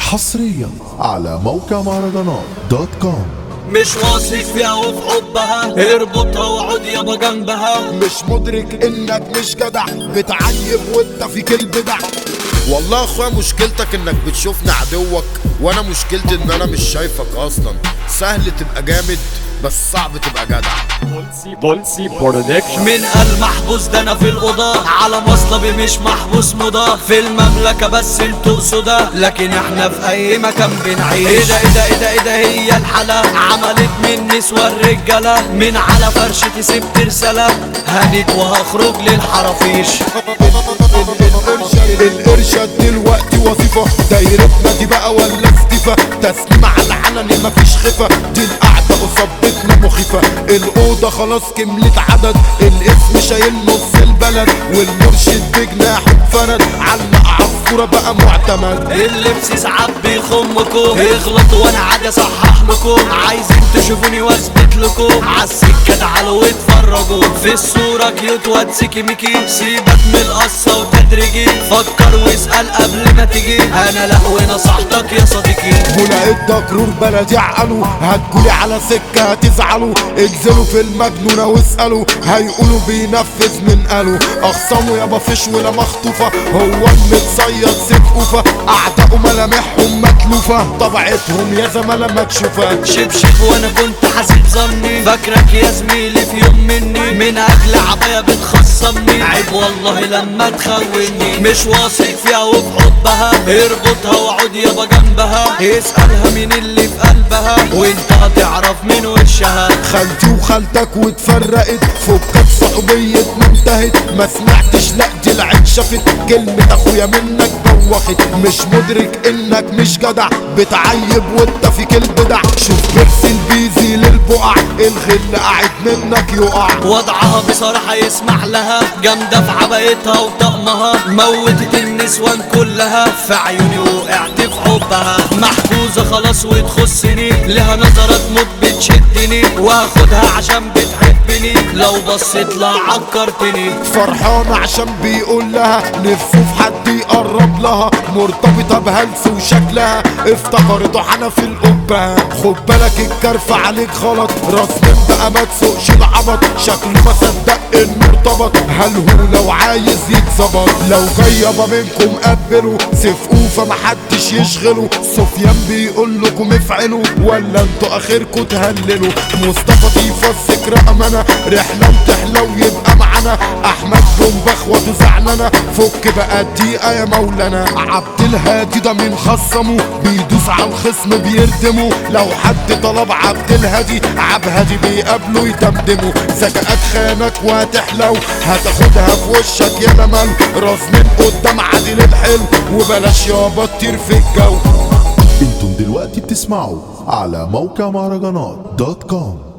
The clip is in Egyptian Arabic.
حصريا على موقع مهرجانات دوت كوم مش واثق فيها وفي حبها اربطها وعود يابا جنبها مش مدرك انك مش جدع بتعيب وانت فيك البدع والله يا اخويا مشكلتك انك بتشوفني عدوك وانا مشكلتي ان انا مش شايفك اصلا سهل تبقى جامد بس صعب تبقى جدع بولسي برودكشن من قال محبوس ده انا في القضاء على مصلبي مش محبوس مضاف في المملكة بس انتوا سودا لكن احنا في اي مكان بنعيش ايه ده ايه ده ايه ده ايه ده هي الحالة عملت من نسوى الرجالة من على فرشتي سبت رسالة هنيت وهخرج للحرافيش الارشاد الارشاد دلوقتي وظيفة دايرتنا دي بقى ولا استيفا تسليم على العلني مفيش خفة دي القعدة قصاد بيتنا مخيفة الأوضة خلاص كملت عدد الاسم شايل نص البلد والمرشد بجناحه اتفرد علق عصفورة بقى معتمد اللبس ساعات بيخمكم اغلطوا وانا عادي اصحح لكم عايزين تشوفوني واثبت لكم عالسكه تعالوا واتفرجوا في الصوره كيوت واتسكي ميكي سيبك من القصه وتدريجي فكر واسال قبل ما تيجي انا لا ونصحتك يا صديقي ملاقيت دكرور بلدي عقلوا هتقولي على سكة هتزعلوا انزلوا في المجنونة واسألوا هيقولوا بينفذ من قالوا اخصموا يابا فيش ولا مخطوفة هو المتصيد سكوفة اعدائه ملامحهم متلوفة طبعتهم يا زمالة ما تشوفها شبشب وانا كنت حاسب ظني فاكرك يا زميلي في يوم مني من اجل عباية بتخصمني عيب والله لما تخوني مش واثق فيها وفي حبها اربطها وعود يابا جنبها اسألها مين اللي في قلبها وانت هتعرف من وشها خالتي وخالتك واتفرقت فكك صحوبية منتهت ما سمعتش لا دي العين شافت كلمة اخويا منك بوخت مش مدرك انك مش جدع بتعيب وانت فيك البدع شوف كرسي البيزي للبقع الغل قاعد منك يقع وضعها بصراحة يسمح لها جامدة في عبايتها وطقمها موتت النسوان كلها في عيوني وقعت في حبها محفوظة خلاص وتخصني لها نظرات موت بتشدني واخدها عشان بتحبني لو بصيت لها عكرتني فرحانة عشان بيقول لها نفسه في حد يقرب لها مرتبطة بهلس وشكلها افتكرته حنا في القبة خد بالك الكرف عليك غلط راس من بقى ما تسوقش العبط شكله ما صدق انه ارتبط هل هو لو عايز يتظبط لو جاي يابا منكم قبلوا سفقوه فمحدش يشغله سفيان بيقول لكم افعلوا ولا انتوا اخركم تهللوا مصطفى تيفا رقمنا رحلة وتحلى ويبقى معانا احمد بومب اخوته زعلانة فك بقى الدقيقة يا مولانا عبد الهادي ده من خصمه بيدوس على الخصم بيردمه لو حد طلب عبد الهادي عبد هادي بيقابله يدمدمه ذكاءات خانك وهتحلو هتاخدها في وشك يا نمل راس من قدام عادل الحلو وبلاش يابا تطير في الجو انتم دلوقتي بتسمعوا على موقع مهرجانات دوت كوم